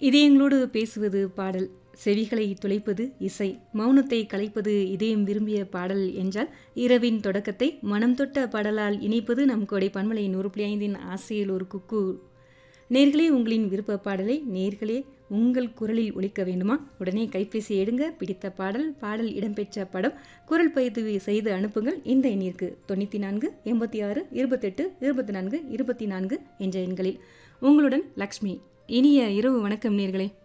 இதயங்களோடு பேசுவது பாடல் செவிகளை துளைப்பது இசை மௌனத்தை கலைப்பது இதயம் விரும்பிய பாடல் என்றால் இரவின் தொடக்கத்தை மனம் தொட்ட பாடலால் இணைப்பது நம் கோடை பன்மலை நூறு புள்ளி ஐந்தின் ஆசையில் ஒரு குக்கு நேர்களே உங்களின் விருப்ப பாடலை நேர்களே உங்கள் குரலில் ஒலிக்க வேண்டுமா உடனே கைபேசி எடுங்க பிடித்த பாடல் பாடல் இடம்பெற்ற படம் குரல் பதிவு செய்து அனுப்புங்கள் இந்த எண்ணிற்கு தொண்ணூற்றி நான்கு எண்பத்தி ஆறு இருபத்தெட்டு இருபத்தி நான்கு இருபத்தி நான்கு என்ற எண்களில் உங்களுடன் லக்ஷ்மி இனிய இரவு வணக்கம் நேர்களே